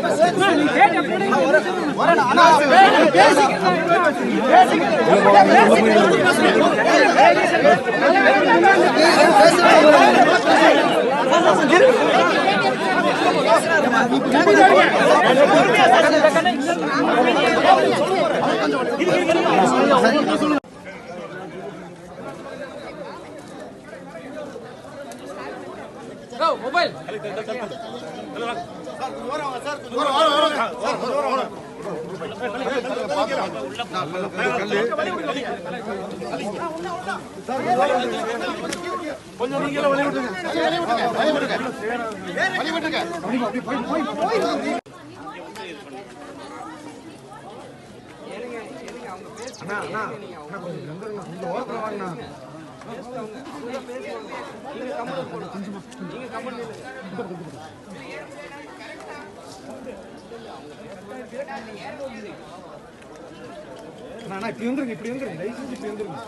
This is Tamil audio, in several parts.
அண்ணா இப்படி வந்துருங்க இப்படி வந்துருங்க தயவு செஞ்சு இப்படி வந்துருங்க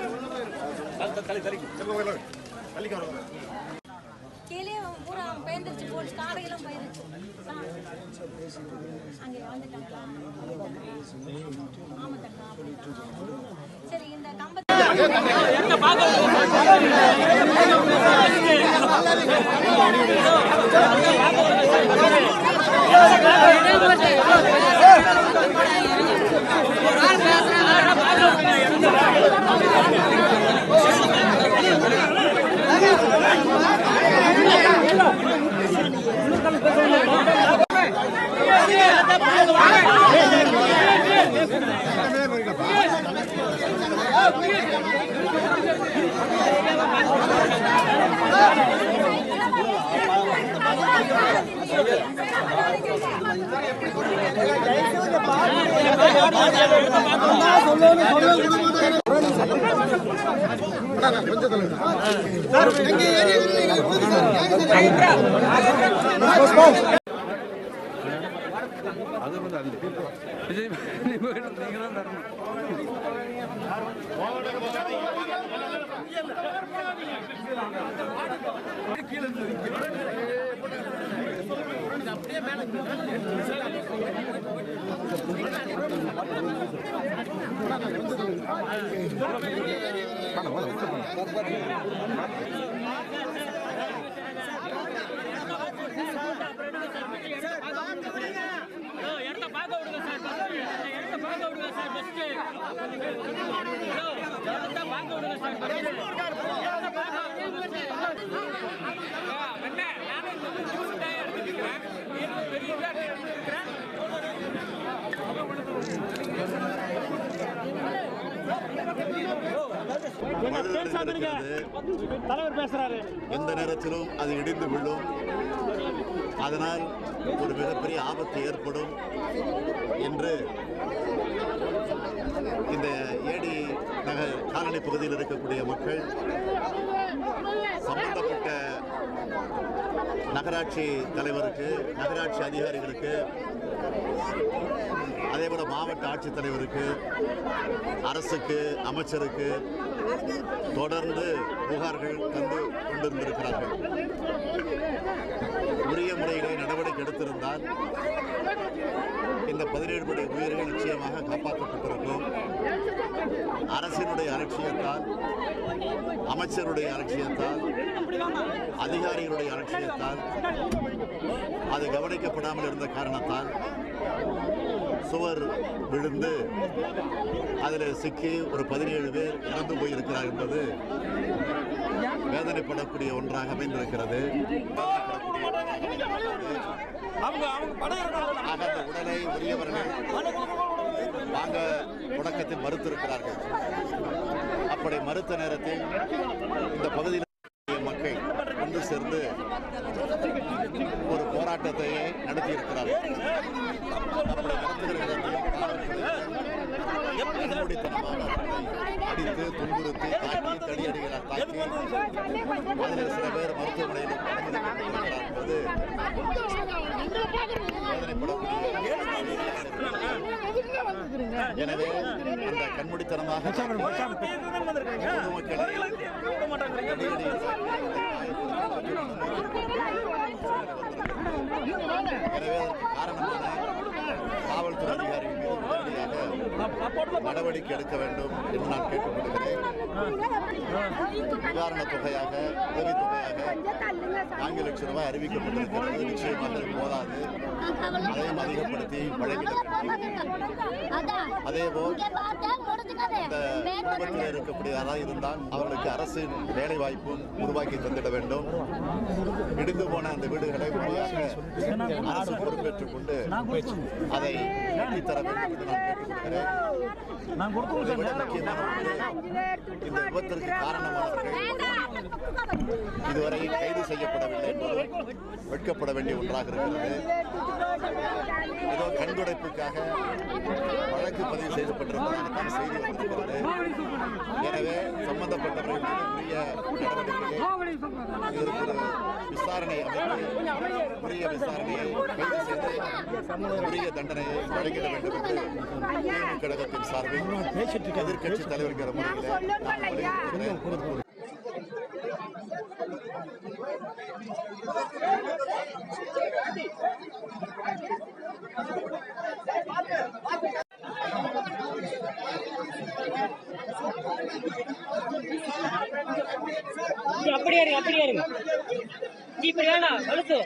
கீழே பூரா பயந்துருச்சு போச்சு காடையெல்லாம் பயந்துச்சு அங்கே வந்துட்டாங்களா ஆமாட்டங்களா சரி இந்த கம்பத்தை தலைவர் பேசுறாரு எந்த நேரத்திலும் அது இடிந்து விழும் அதனால் ஒரு மிகப்பெரிய ஆபத்து ஏற்படும் என்று இந்த ஏடி நகர் காலனி பகுதியில் இருக்கக்கூடிய மக்கள் சம்பந்தப்பட்ட நகராட்சி தலைவருக்கு நகராட்சி அதிகாரிகளுக்கு அதேபோல மாவட்ட ஆட்சித்தலைவருக்கு அரசுக்கு அமைச்சருக்கு தொடர்ந்து புகார்கள் தந்து கொண்டிருந்திருக்கிறார்கள் உரிய முறையிலே நடவடிக்கை எடுத்திருந்தால் இந்த பதினேழு படை உயிர்கள் நிச்சயமாக காப்பாற்றப்பட்டிருக்கும் அரசினுடைய அலட்சியத்தால் அமைச்சருடைய அலட்சியத்தால் அதிகாரிகளுடைய அலட்சியத்தால் அது கவனிக்கப்படாமல் இருந்த காரணத்தால் சுவர் விழுந்து அதில் சிக்கி ஒரு பதினேழு பேர் இறந்து போயிருக்கிறார் என்பது வேதனைப்படக்கூடிய ஒன்றாக அமைந்திருக்கிறது அவங்க அவங்க படம் ஆக அந்த உடலை உரியவர்கள் வாங்க தொடக்கத்தில் மறுத்திருக்கிறார்கள் அப்படி மறுத்த நேரத்தில் இந்த பகுதியில் இருக்கக்கூடிய மக்கள் ஒன்று சேர்ந்து ஒரு போராட்டத்தை நடத்தியிருக்கிறார்கள் அப்படி நடத்துகிற இடத்தில் கண்மூடித்தனமாக அடித்து துன்புறுத்தி தாக்கி தடியடிகளால் தாக்கி அதில் சில பேர் மருத்துவமனையில் அனுமதிக்கப்பட்டிருக்கிறார் என்பது வேதனைப்படக்கூடிய எனவே அந்த கண்மூடித்தனமாக பொதுமக்களை எனவே அதற்கு காரணமான காவல்துறை அதிகாரிகள் மீது உடனடியாக நடவடிக்கை எடுக்க வேண்டும் என்று நான் கேட்டுக்கொள்கிறேன் நிவாரணத் தொகையாக உதவித் தொகையாக நான்கு லட்சம் ரூபாய் அறிவிக்கப்பட்டிருக்கிறது நிச்சயமாக அது போதாது அதையும் அதிகப்படுத்தி வழங்கிட அதேபோல் இந்த குடும்பத்தில் இருக்கக்கூடியதாக இருந்தால் அவர்களுக்கு அரசு வேலை வாய்ப்பும் உருவாக்கி தந்திட வேண்டும் இடிந்து போன அந்த வீடுகளை முறையாக அரசு பொறுப்பேற்றுக் கொண்டு அதை கட்டித்தர வேண்டும் என்று நான் கேட்டுக்கொள்கிறேன் இதை விட முக்கியமான ஒன்று, இந்த விபத்திற்கு காரணமானவர்கள் இதுவரை கைது செய்யப்படவில்லை என்பது வெட்கப்பட வேண்டிய ஒன்றாக இருக்கிறது ஏதோ கண்துடைப்புக்காக வழக்கு பதிவு செய்யப்பட்டிருப்பதாக செய்தி வந்திருக்கிறது எனவே சம்பந்தப்பட்டவர்கள் மீது உரிய நடவடிக்கையை இதற்கு ஒரு விசாரணை அமைத்து உரிய விசாரணையை கைது செய்து உரிய தண்டனையை வழங்கிட வேண்டும் என்று திமுக கழகத்தின் சார்பில் எதிர்க்கட்சி தலைவர்கள் முறையில் நான் வலியுறுத்துகிறேன் ஜி, அப்படியே இருங்க அப்படியே இருங்க ஜி இப்படி வேணாம் வலுத்து